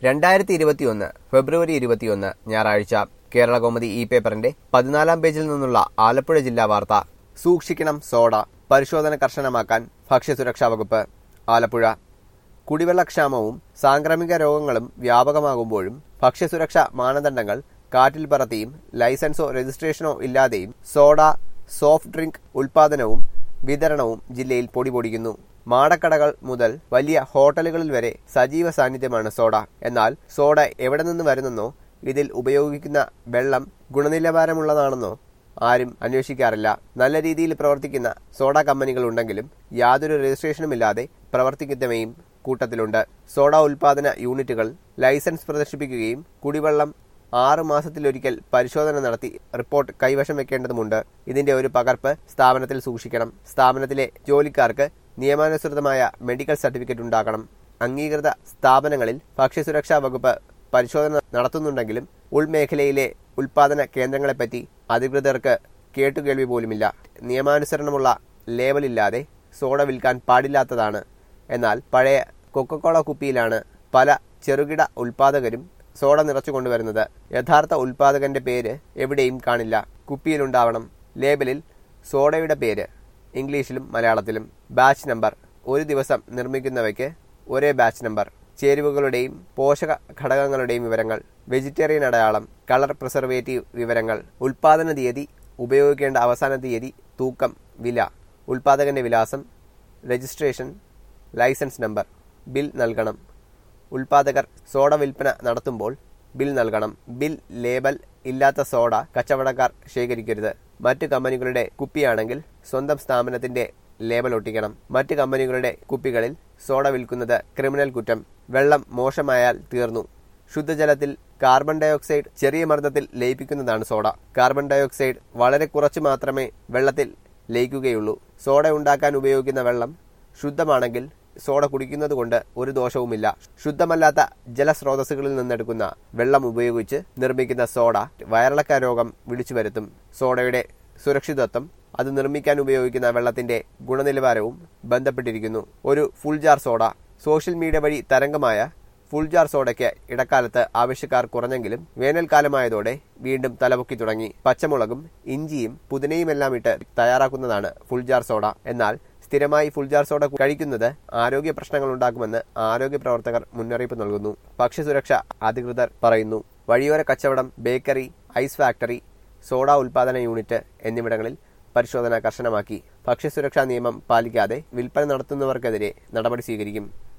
രണ്ടായിരത്തി ഇരുപത്തിയൊന്ന് ഫെബ്രുവരി ഇരുപത്തിയൊന്ന് ഞായറാഴ്ച കേരള കോമതി ഇ പേപ്പറിന്റെ പതിനാലാം പേജിൽ നിന്നുള്ള ആലപ്പുഴ ജില്ലാ വാർത്ത സൂക്ഷിക്കണം സോഡ പരിശോധന കർശനമാക്കാൻ ഭക്ഷ്യസുരക്ഷാ വകുപ്പ് ആലപ്പുഴ കുടിവെള്ളക്ഷാമവും സാംക്രമിക രോഗങ്ങളും വ്യാപകമാകുമ്പോഴും ഭക്ഷ്യസുരക്ഷാ മാനദണ്ഡങ്ങൾ കാറ്റിൽ പറത്തിയും ലൈസൻസോ രജിസ്ട്രേഷനോ ഇല്ലാതെയും സോഡ സോഫ്റ്റ് ഡ്രിങ്ക് ഉൽപാദനവും വിതരണവും ജില്ലയിൽ പൊടിപൊടിക്കുന്നു മാടക്കടകൾ മുതൽ വലിയ ഹോട്ടലുകളിൽ വരെ സജീവ സാന്നിധ്യമാണ് സോഡ എന്നാൽ സോഡ എവിടെ നിന്ന് വരുന്നെന്നോ ഇതിൽ ഉപയോഗിക്കുന്ന വെള്ളം ഗുണനിലവാരമുള്ളതാണെന്നോ ആരും അന്വേഷിക്കാറില്ല നല്ല രീതിയിൽ പ്രവർത്തിക്കുന്ന സോഡ കമ്പനികൾ ഉണ്ടെങ്കിലും യാതൊരു രജിസ്ട്രേഷനുമില്ലാതെ പ്രവർത്തിക്കുന്നവയും കൂട്ടത്തിലുണ്ട് സോഡ ഉൽപാദന യൂണിറ്റുകൾ ലൈസൻസ് പ്രദർശിപ്പിക്കുകയും കുടിവെള്ളം ആറ് മാസത്തിലൊരിക്കൽ പരിശോധന നടത്തി റിപ്പോർട്ട് കൈവശം വെക്കേണ്ടതുണ്ട് ഇതിന്റെ ഒരു പകർപ്പ് സ്ഥാപനത്തിൽ സൂക്ഷിക്കണം സ്ഥാപനത്തിലെ ജോലിക്കാർക്ക് നിയമാനുസൃതമായ മെഡിക്കൽ സർട്ടിഫിക്കറ്റ് ഉണ്ടാക്കണം അംഗീകൃത സ്ഥാപനങ്ങളിൽ ഭക്ഷ്യസുരക്ഷാ വകുപ്പ് പരിശോധന നടത്തുന്നുണ്ടെങ്കിലും ഉൾമേഖലയിലെ ഉൽപാദന കേന്ദ്രങ്ങളെപ്പറ്റി അധികൃതർക്ക് കേട്ടുകേൾവി പോലുമില്ല നിയമാനുസരണമുള്ള ലേബലില്ലാതെ സോഡ വിൽക്കാൻ പാടില്ലാത്തതാണ് എന്നാൽ പഴയ കൊക്കക്കോള കുപ്പിയിലാണ് പല ചെറുകിട ഉൽപാദകരും സോഡ നിറച്ചു കൊണ്ടുവരുന്നത് യഥാർത്ഥ ഉൽപാദകന്റെ പേര് എവിടെയും കാണില്ല കുപ്പിയിലുണ്ടാവണം ലേബലിൽ സോഡയുടെ പേര് ഇംഗ്ലീഷിലും മലയാളത്തിലും ബാച്ച് നമ്പർ ഒരു ദിവസം നിർമ്മിക്കുന്നവയ്ക്ക് ഒരേ ബാച്ച് നമ്പർ ചേരുവകളുടെയും പോഷക ഘടകങ്ങളുടെയും വിവരങ്ങൾ വെജിറ്റേറിയൻ അടയാളം കളർ പ്രിസർവേറ്റീവ് വിവരങ്ങൾ ഉൽപാദന തീയതി ഉപയോഗിക്കേണ്ട അവസാന തീയതി തൂക്കം വില ഉൽപാദകന്റെ വിലാസം രജിസ്ട്രേഷൻ ലൈസൻസ് നമ്പർ ബിൽ നൽകണം ഉൽപാദകർ സോഡ വിൽപ്പന നടത്തുമ്പോൾ ബിൽ നൽകണം ബിൽ ലേബൽ ഇല്ലാത്ത സോഡ കച്ചവടക്കാർ ശേഖരിക്കരുത് മറ്റു കമ്പനികളുടെ കുപ്പിയാണെങ്കിൽ സ്വന്തം സ്ഥാപനത്തിന്റെ ലേബൽ ഒട്ടിക്കണം മറ്റു കമ്പനികളുടെ കുപ്പികളിൽ സോഡ വിൽക്കുന്നത് ക്രിമിനൽ കുറ്റം വെള്ളം മോശമായാൽ തീർന്നു ശുദ്ധജലത്തിൽ കാർബൺ ഡയോക്സൈഡ് ചെറിയ മർദ്ദത്തിൽ ലയിപ്പിക്കുന്നതാണ് സോഡ കാർബൺ ഡയോക്സൈഡ് വളരെ കുറച്ച് മാത്രമേ വെള്ളത്തിൽ ലയിക്കുകയുള്ളൂ സോഡ ഉണ്ടാക്കാൻ ഉപയോഗിക്കുന്ന വെള്ളം ശുദ്ധമാണെങ്കിൽ സോഡ കുടിക്കുന്നത് കൊണ്ട് ഒരു ദോഷവുമില്ല ശുദ്ധമല്ലാത്ത ജലസ്രോതസ്സുകളിൽ നിന്നെടുക്കുന്ന വെള്ളം ഉപയോഗിച്ച് നിർമ്മിക്കുന്ന സോഡ വയറിളക്ക രോഗം വിളിച്ചു വരുത്തും സോഡയുടെ സുരക്ഷിതത്വം അത് നിർമ്മിക്കാൻ ഉപയോഗിക്കുന്ന വെള്ളത്തിന്റെ ഗുണനിലവാരവും ബന്ധപ്പെട്ടിരിക്കുന്നു ഒരു full jar soda social media വഴി തരംഗമായ ഫുൾ ജാർ സോഡയ്ക്ക് ഇടക്കാലത്ത് ആവശ്യക്കാർ കുറഞ്ഞെങ്കിലും വേനൽക്കാലമായതോടെ വീണ്ടും തലപൊക്കി തുടങ്ങി പച്ചമുളകും ഇഞ്ചിയും പുതിനയുമെല്ലാം ഇട്ട് തയ്യാറാക്കുന്നതാണ് ഫുൾ ജാർ സോഡ എന്നാൽ സ്ഥിരമായി ഫുൾ ജാർ സോഡ കഴിക്കുന്നത് ആരോഗ്യ പ്രശ്നങ്ങൾ ഉണ്ടാക്കുമെന്ന് ആരോഗ്യ പ്രവർത്തകർ മുന്നറിയിപ്പ് നൽകുന്നു ഭക്ഷ്യസുരക്ഷ അധികൃതർ പറയുന്നു വഴിയോര കച്ചവടം ബേക്കറി ഐസ് ഫാക്ടറി സോഡ ഉൽപാദന യൂണിറ്റ് എന്നിവിടങ്ങളിൽ പരിശോധന കർശനമാക്കി ഭക്ഷ്യസുരക്ഷാ നിയമം പാലിക്കാതെ വിൽപ്പന നടത്തുന്നവർക്കെതിരെ നടപടി സ്വീകരിക്കും